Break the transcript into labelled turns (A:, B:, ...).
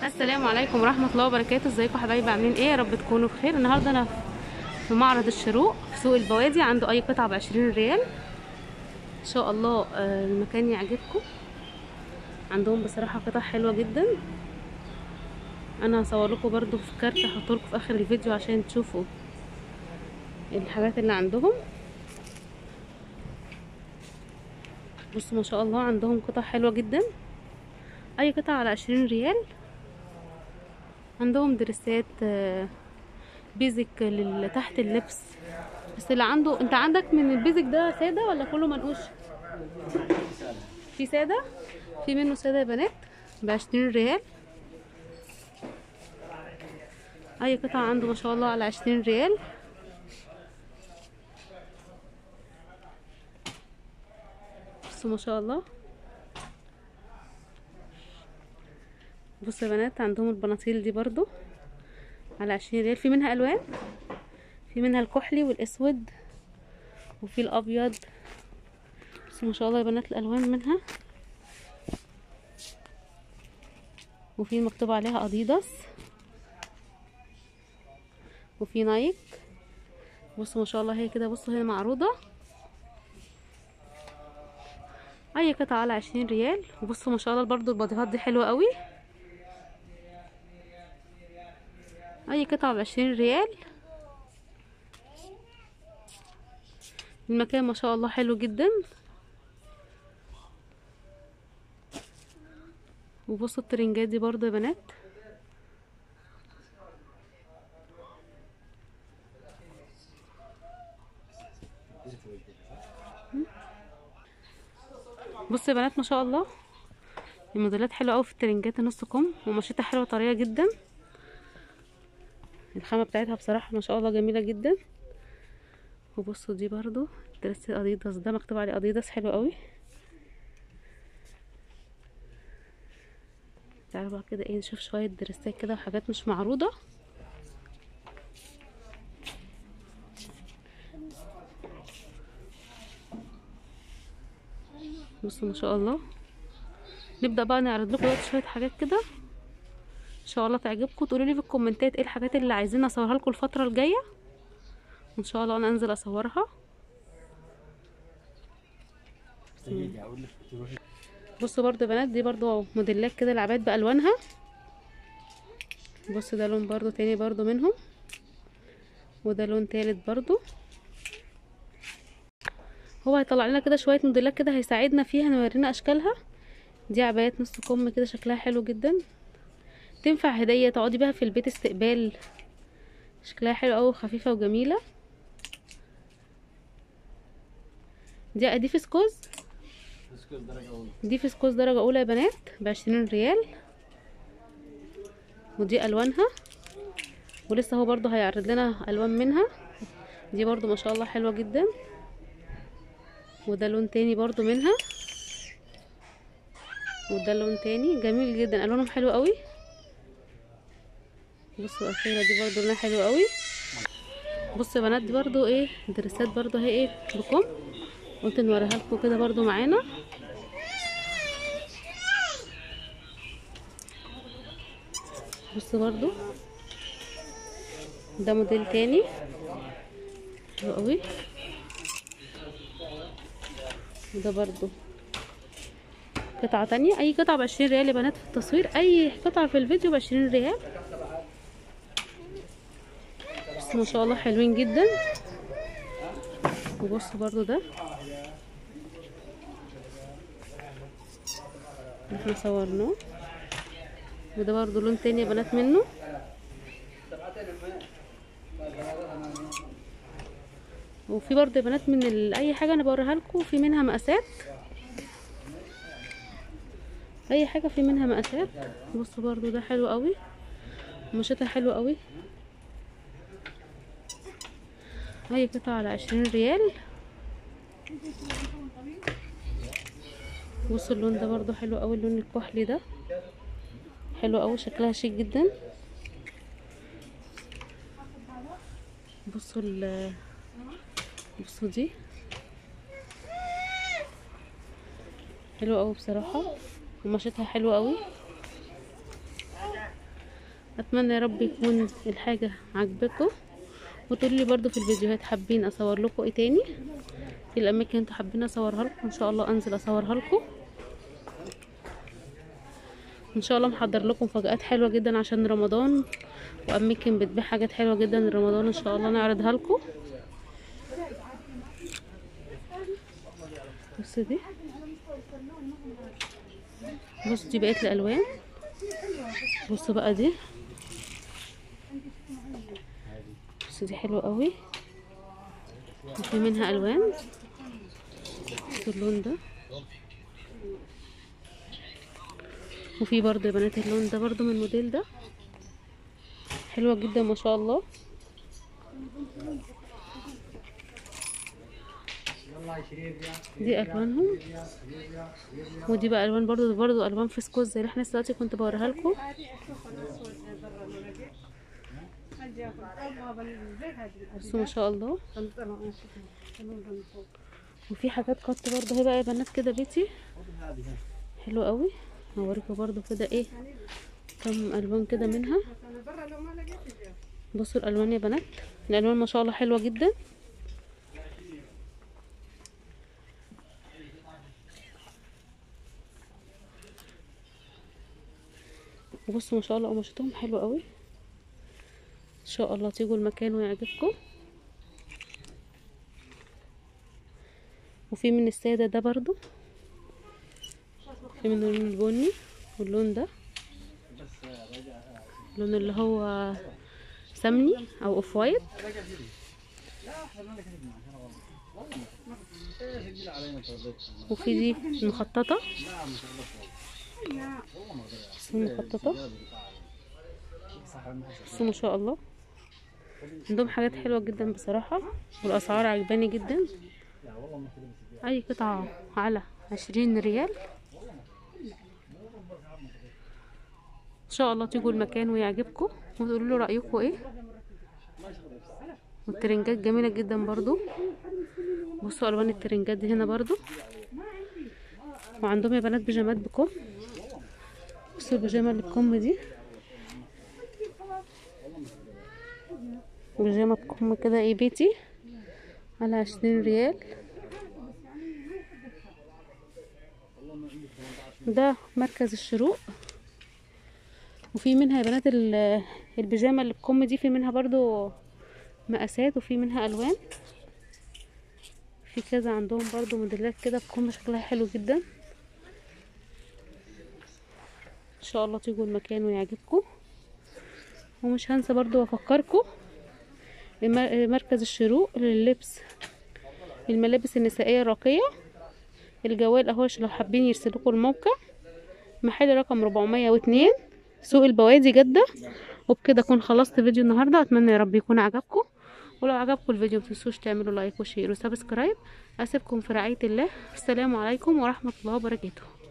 A: السلام عليكم ورحمة الله وبركاته ازيكم حبايبي عاملين ايه يا رب تكونوا بخير النهارده انا في معرض الشروق في سوق البوادي عنده اي قطعة بعشرين ريال ان شاء الله آه، المكان يعجبكم عندهم بصراحة قطع حلوة جدا انا هصور لكم برضو في كارت هحطه لكم في اخر الفيديو عشان تشوفوا الحاجات اللي عندهم بصوا ما شاء الله عندهم قطع حلوة جدا اي قطعة على عشرين ريال عندهم دريسات آه، بيزك لل- تحت اللبس بس اللي عنده انت عندك من البيزك ده سادة ولا كله منقوش في سادة في منه سادة يا بنات بعشرين ريال اي قطعة عنده ما شاء الله على عشرين ريال بصوا ما شاء الله بصوا يا بنات عندهم البناطيل دي برضو على عشرين ريال في منها الوان في منها الكحلي والاسود وفي الابيض بس ما شاء الله يا بنات الالوان منها وفي مكتوب عليها اديداس وفي نايك بصوا ما شاء الله هي كده بصوا هي معروضه اي قطعه على عشرين ريال وبصوا ما شاء الله برضو الباديهات دي حلوه قوي اي قطعة بعشرين ريال المكان ما شاء الله حلو جدا وبصوا الترنجات دي برضو يا بنات بصوا يا بنات ما شاء الله الموديلات حلوه قوي في الترنجات نص كم ومشيتها حلوه طريه جدا الخامة بتاعتها بصراحة ما شاء الله جميلة جدا وبصوا دي برضو درس اديداس ده مكتوب عليه اديداس حلو قوي تعالوا بقى كده ايه نشوف شوية درسات كده وحاجات مش معروضة بصوا ما شاء الله نبدأ بقى نعرض لكم دلوقتي شوية حاجات كده ان شاء الله تعجبكم تقولوا لي في الكومنتات ايه الحاجات اللي عايزين اصورها لكم الفتره الجايه ان شاء الله انا انزل اصورها بصوا برضو يا بنات دي برضو موديلات كده لعبات بالوانها بصوا ده لون برضو تاني برضو منهم وده لون تالت برضو هو هيطلع لنا كده شويه موديلات كده هيساعدنا فيها نورينا اشكالها دي عبايات نص كم كده شكلها حلو جدا تنفع هدية تقعدي بيها في البيت استقبال شكلها حلو قوي خفيفة وجميلة دي دي فسكوز دي فسكوز درجة أولى يا بنات بعشرين ريال ودي ألوانها ولسه هو برضو هيعرض لنا ألوان منها دي برضو ما شاء الله حلوة جدا وده لون تاني برضو منها وده لون تاني جميل جدا ألوانهم حلوة قوي بصوا الأخيرة دي برضو لونها حلو قوي بصوا يا بنات دي برضو ايه دريسات برضو اهي ايه بكم قلت نوريها لكم كده برضو معانا بصوا برضو ده موديل تاني حلو قوي وده برضو قطعة تانية اي قطعة بعشرين ريال يا بنات في التصوير اي قطعة في الفيديو بعشرين ريال بس ما شاء الله حلوين جدا وبصوا برضو ده احنا صورناه وده برضو لون تاني يا بنات منه وفي برضو يا بنات من ال... اي حاجه انا بوريها لكم في منها مقاسات اي حاجه في منها مقاسات بصوا برضو ده حلو قوي مشيتها حلو قوي اي قطعة على عشرين ريال بصوا اللون ده برضو حلو قوي اللون الكحلي ده حلو قوي شكلها شيك جدا بصوا ال بصوا دي حلوة قوي بصراحة قماشتها حلوة قوي اتمنى يا رب يكون الحاجه عجبكم وتقولوا لي برضو في الفيديوهات حابين اصور لكم ايه تاني في الاماكن انتوا حابين اصورها لكم ان شاء الله انزل اصورها لكم ان شاء الله محضر لكم مفاجآت حلوه جدا عشان رمضان واماكن بتبيع حاجات حلوه جدا لرمضان ان شاء الله نعرضها لكم بص دي بص دي بقيت الالوان بصوا بقى دي بص دي حلوه قوي وفي منها الوان بصوا اللون ده وفي برضه يا بنات اللون ده برضه من الموديل ده حلوة جدا ما شاء الله دي الوانهم ودي بقى الوان برضه برضه الوان فسكوز زي اللي احنا دلوقتي كنت بوريها لكم بصوا ما شاء الله وفي حاجات قط برضه اهي بقى يا بنات كده بيتي حلو قوي هوريكم برضو كده ايه كم الوان كده منها بصوا الالوان يا بنات الالوان ما شاء الله حلوه جدا وبصوا ما شاء الله قماشتهم حلوه قوي ان شاء الله تيجوا المكان ويعجبكم وفي من الساده ده برضو في منه اللون البني واللون ده اللون اللي هو سمني او اوف وايت وفي دي مخططة مخططة بس ما شاء الله عندهم حاجات حلوة جدا بصراحة والأسعار عجباني جدا أي قطعة على عشرين ريال ان شاء الله تيجوا المكان ويعجبكم وتقولوا له رايكم ايه والترنجات جميله جدا برضو بصوا الوان الترنجات دي هنا برضو وعندهم يا بنات بيجامات بكم بصوا البيجامه اللي بكم دي بيجامه بكم كده ايه بيتي على عشرين ريال ده مركز الشروق وفي منها يا بنات البيجامه اللي بكم دي في منها برضو مقاسات وفي منها الوان في كذا عندهم برضو موديلات كده بكم شكلها حلو جدا ان شاء الله تيجوا المكان ويعجبكم ومش هنسى برضو افكركم مركز الشروق لللبس الملابس النسائيه الراقيه الجوال اهو لو حابين يرسلوكوا الموقع محل رقم 402 سوق البوادي جدة وبكده اكون خلصت فيديو النهارده اتمنى يا رب يكون عجبكم ولو عجبكم الفيديو متنسوش تعملوا لايك وشير وسبسكرايب اسيبكم في رعايه الله السلام عليكم ورحمه الله وبركاته